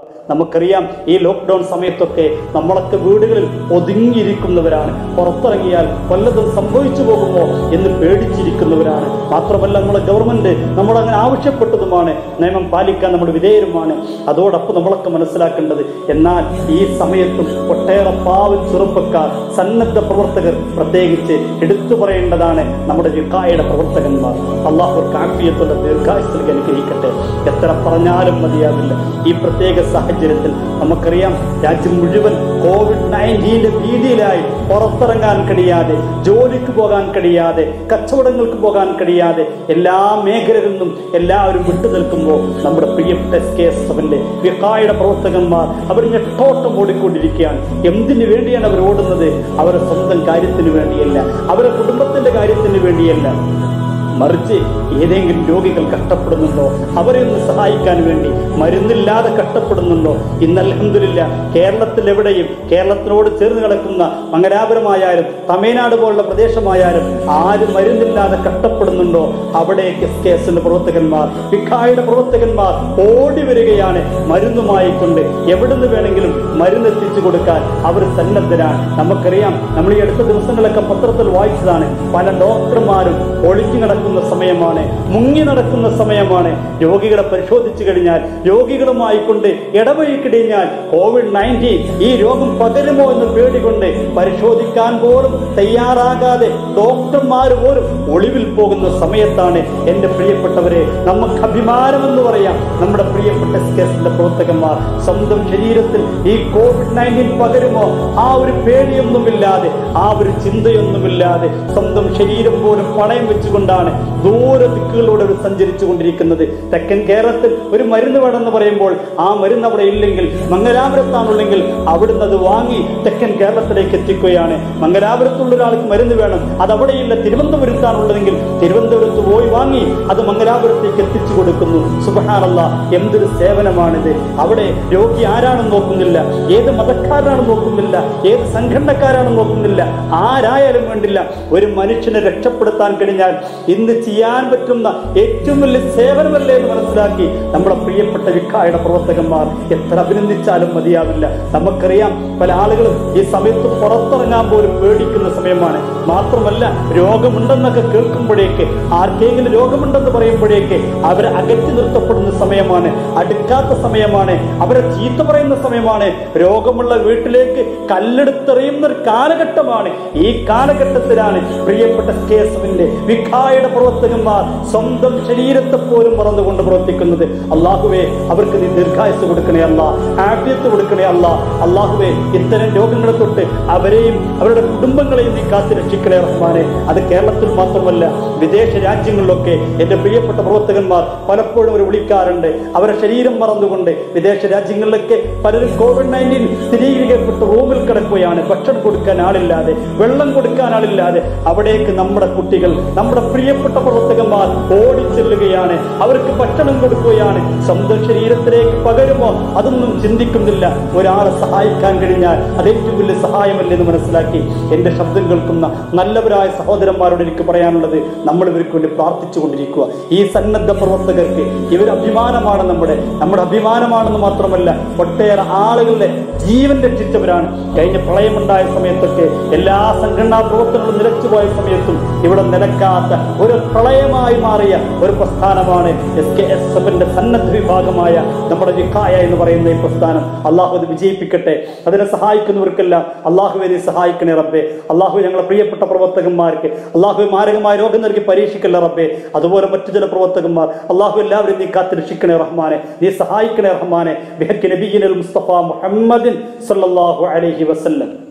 നമുക്കറിയാം ഈ ലോക്ക്ഡൌൺ സമയത്തൊക്കെ നമ്മളൊക്കെ വീടുകളിൽ ഒതുങ്ങിയിരിക്കുന്നവരാണ് പുറത്തിറങ്ങിയാൽ വല്ലതും സംഭവിച്ചു പോകുമോ എന്ന് പേടിച്ചിരിക്കുന്നവരാണ് മാത്രമല്ല നമ്മുടെ ഗവൺമെന്റ് നമ്മളങ്ങനെ ആവശ്യപ്പെട്ടതുമാണ് നിയമം പാലിക്കാൻ നമ്മൾ വിധേയരുമാണ് അതോടൊപ്പം നമ്മളൊക്കെ മനസ്സിലാക്കേണ്ടത് എന്നാൽ ഈ സമയത്തും ഒട്ടേറെ പാവം ചെറുപ്പക്കാർ സന്നദ്ധ പ്രവർത്തകർ പ്രത്യേകിച്ച് എടുത്തു പറയേണ്ടതാണ് നമ്മുടെ വിക്കായുടെ പ്രവർത്തകന്മാർ അള്ളാഹു കാഫിയത്തുള്ള ദീർഘായുസ് അനുഗ്രഹിക്കട്ടെ എത്ര പറഞ്ഞാലും മതിയാവില്ല ഈ പ്രത്യേക സാഹചര്യത്തിൽ നമുക്കറിയാം രാജ്യം മുഴുവൻ കോവിഡ് നയൻറ്റീന്റെ ഭീതിയിലായി പുറത്തിറങ്ങാൻ കഴിയാതെ ജോലിക്ക് പോകാൻ കഴിയാതെ കച്ചവടങ്ങൾക്ക് പോകാൻ കഴിയാതെ എല്ലാ മേഖലകളിൽ നിന്നും എല്ലാവരും വിട്ടു നിൽക്കുമ്പോൾ നമ്മുടെ പ്രിയപ്പെട്ട എസ് കെ എസ് എഫിന്റെ വിക്കായുടെ പ്രവർത്തകന്മാർ അവർ ഞെട്ടോട്ടം ഓടിക്കൊണ്ടിരിക്കുകയാണ് എന്തിനു വേണ്ടിയാണ് അവർ ഓടുന്നത് അവരുടെ സ്വന്തം കാര്യത്തിന് വേണ്ടിയല്ല അവരുടെ കുടുംബത്തിന്റെ കാര്യത്തിന് വേണ്ടിയല്ല മറിച്ച് ഏതെങ്കിലും രോഗികൾ കഷ്ടപ്പെടുന്നുണ്ടോ അവരെ ഒന്ന് സഹായിക്കാൻ വേണ്ടി മരുന്നില്ലാതെ കഷ്ടപ്പെടുന്നുണ്ടോ ഇന്ന് അൽഹംദുലില്ലാ കേരളത്തിൽ എവിടെയും കേരളത്തിനോട് ചേർന്ന് കിടക്കുന്ന മംഗലാപുരമായാലും തമിഴ്നാട് പോലുള്ള പ്രദേശമായാലും ആര് മരുന്നില്ലാതെ കഷ്ടപ്പെടുന്നുണ്ടോ അവിടേക്ക് എസ് കെ എസിന്റെ പ്രവർത്തകന്മാർ വിഖായുടെ പ്രവർത്തകന്മാർ ഓടി വരികയാണ് മരുന്നുമായി കൊണ്ട് എവിടുന്ന് വേണമെങ്കിലും മരുന്ന് എത്തിച്ചു കൊടുക്കാൻ അവർ സന്നദ്ധരാണ് നമുക്കറിയാം നമ്മൾ ഈ അടുത്ത ദിവസങ്ങളൊക്കെ പത്രത്തിൽ വായിച്ചതാണ് പല ഡോക്ടർമാരും ഒളിച്ചു നടക്കുന്ന സമയമാണ് മുങ്ങി നടക്കുന്ന സമയമാണ് രോഗികളെ പരിശോധിച്ചു കഴിഞ്ഞാൽ രോഗികളുമായി കൊണ്ട് ഇടവഴി കഴിഞ്ഞാൽ കോവിഡ് നയൻറ്റീൻ ഈ രോഗം പകരുമോ എന്ന് പേടികൊണ്ട് പരിശോധിക്കാൻ പോലും തയ്യാറാകാതെ ഡോക്ടർമാർ പോലും ഒളിവിൽ പോകുന്ന സമയത്താണ് എന്റെ പ്രിയപ്പെട്ടവരെ നമുക്ക് അഭിമാനമെന്ന് പറയാം നമ്മുടെ പ്രിയപ്പെട്ട സ്കേസിന്റെ പ്രവർത്തകന്മാർ സ്വന്തം ശരീരത്തിൽ ഈ കോവിഡ് നയൻറ്റീൻ പകരുമോ ആ ഒരു പേടിയൊന്നുമില്ലാതെ ആ ഒരു ചിന്തയൊന്നുമില്ലാതെ സ്വന്തം ശരീരം പോലും പണയം വെച്ചുകൊണ്ടാണ് ദൂര ദിക്കുകളിലൂടെ അവർ സഞ്ചരിച്ചു കൊണ്ടിരിക്കുന്നത് തെക്കൻ കേരളത്തിൽ ഒരു മരുന്ന് വേണമെന്ന് പറയുമ്പോൾ ആ മരുന്ന് അവിടെ ഇല്ലെങ്കിൽ മംഗലാപുരത്താണുള്ളെങ്കിൽ അവിടുന്ന് അത് വാങ്ങി തെക്കൻ കേരളത്തിലേക്ക് എത്തിക്കുകയാണ് മംഗലാപുരത്തുള്ള ഒരാൾക്ക് മരുന്ന് വേണം അത് അവിടെയില്ല തിരുവനന്തപുരത്താണുള്ളതെങ്കിൽ തിരുവനന്തപുരത്ത് പോയി വാങ്ങി അത് മംഗലാപുരത്തേക്ക് എത്തിച്ചു കൊടുക്കുന്നു സുബഹാനല്ല എന്തൊരു സേവനമാണിത് അവിടെ രോഗി ആരാണെന്ന് നോക്കുന്നില്ല ഏത് മതക്കാരാണെന്ന് നോക്കുന്നില്ല ഏത് സംഘടനക്കാരാണെന്ന് നോക്കുന്നില്ല ആരായാലും വേണ്ടില്ല ഒരു മനുഷ്യനെ രക്ഷപ്പെടുത്താൻ കഴിഞ്ഞാൽ ഇന്ന് ചെയ്യാൻ പറ്റുന്ന ഏറ്റവും വലിയ സേവനമല്ലേ എന്ന് മനസ്സിലാക്കി നമ്മുടെ പ്രിയപ്പെട്ട വിക്കായുടെ പ്രവർത്തകന്മാർ എത്ര അഭിനന്ദിച്ചാലും മതിയാവില്ല നമുക്കറിയാം പല ആളുകളും ഈ സമയത്ത് പുറത്തിറങ്ങാൻ പോലും പേടിക്കുന്ന സമയമാണ് മാത്രമല്ല രോഗമുണ്ടെന്നൊക്കെ കേൾക്കുമ്പോഴേക്ക് ആർക്കെങ്കിലും രോഗമുണ്ടെന്ന് പറയുമ്പോഴേക്ക് അവരെ അകറ്റി നിർത്തപ്പെടുന്ന സമയമാണ് അടുക്കാത്ത സമയമാണ് അവരെ ചീത്ത പറയുന്ന സമയമാണ് രോഗമുള്ള വീട്ടിലേക്ക് കല്ലെടുത്തെറിയുന്ന ഒരു കാലഘട്ടമാണ് ഈ കാലഘട്ടത്തിലാണ് പ്രിയപ്പെട്ട കേസവിന്റെ വിഖായുടെ പ്രവർത്തകന്മാർ സ്വന്തം ശരീരത്തെ പോലും മറന്നുകൊണ്ട് പ്രവർത്തിക്കുന്നത് അള്ളാഹുവേ അവർക്ക് നീ ദീർഘായുസ് കൊടുക്കണേ അല്ല ആഫിയത്ത് കൊടുക്കണേ അല്ല അള്ളാഹുവേ ഇത്തരം രോഗങ്ങളെ തൊട്ട് അവരെയും അവരുടെ കുടുംബങ്ങളെയും നീ കാത്തു രക്ഷിക്കണേ റഹ്മാനെ അത് കേരളത്തിൽ മാത്രമല്ല വിദേശ രാജ്യങ്ങളിലൊക്കെ എന്റെ പ്രിയപ്പെട്ട പ്രവർത്തകന്മാർ പലപ്പോഴും അവർ വിളിക്കാറുണ്ട് അവരെ ശരീരം മറന്നുകൊണ്ട് വിദേശ രാജ്യങ്ങളിലൊക്കെ പലരും കോവിഡ് നയൻറ്റീൻ സ്ഥിരീകരിക്കപ്പെട്ട് റൂമിൽ കിടക്കുകയാണ് ഭക്ഷണം കൊടുക്കാൻ ആളില്ലാതെ വെള്ളം കൊടുക്കാൻ ആളില്ലാതെ അവിടേക്ക് നമ്മുടെ കുട്ടികൾ നമ്മുടെ പ്രിയപ്പെട്ട പ്രവർത്തകന്മാർ ഓടിച്ചെല്ലുകയാണ് അവർക്ക് ഭക്ഷണം കൊടുക്കുകയാണ് സ്വന്തം ശരീരത്തിലേക്ക് പകരുമോ അതൊന്നും ചിന്തിക്കുന്നില്ല ഒരാളെ സഹായിക്കാൻ കഴിഞ്ഞാൽ അത് ഏറ്റവും വലിയ സഹായമല്ലേ എന്ന് മനസ്സിലാക്കി എന്റെ ശബ്ദം കേൾക്കുന്ന നല്ലവരായ സഹോദരന്മാരോട് എനിക്ക് പറയാനുള്ളത് നമ്മൾ ഇവർക്ക് വേണ്ടി പ്രാർത്ഥിച്ചുകൊണ്ടിരിക്കുക ഈ സന്നദ്ധ പ്രവർത്തകർക്ക് ഇവർ അഭിമാനമാണ് നമ്മുടെ നമ്മുടെ അഭിമാനമാണെന്ന് മാത്രമല്ല ഒട്ടേറെ ആളുകളുടെ ജീവൻ രക്ഷിച്ചവരാണ് കഴിഞ്ഞ പ്രളയമുണ്ടായ സമയത്തൊക്കെ എല്ലാ സംഘടനാ പ്രവർത്തനങ്ങളും നിലച്ചുപോയ സമയത്തും ഇവിടെ നിലക്കാത്ത ഒരു പ്രളയമായി മാറിയ ഒരു പ്രസ്ഥാനമാണ് എസ് കെ എസ് എഫിന്റെ സന്നദ്ധ വിഭാഗമായ നമ്മുടെ വിക്കായ എന്ന് പറയുന്ന ഈ പ്രസ്ഥാനം അള്ളാഹു അത് വിജയിപ്പിക്കട്ടെ അതിനെ സഹായിക്കുന്നവർക്കെല്ലാം അള്ളാഹുവെ നീ സഹായിക്കണേ റബ്ബേ അള്ളാഹു ഞങ്ങളെ പ്രിയപ്പെട്ട പ്രവർത്തകന്മാർക്ക് അള്ളാഹു മാരകമായ രോഗം നൽകി പരീക്ഷിക്കല്ല റബ്ബേ അതുപോലെ മറ്റു ചില പ്രവർത്തകന്മാർ അള്ളാഹു എല്ലാവരും നീ കാത്തിരക്ഷിക്കണേ റഹ്മാനെ നീ സഹായിക്കണേ റഹ്മാനെ ബിഹക്കി നബിയിനൽ മുസ്തഫ മുഹമ്മദിൻ സല്ലല്ലാഹു അലൈഹി വസല്ലം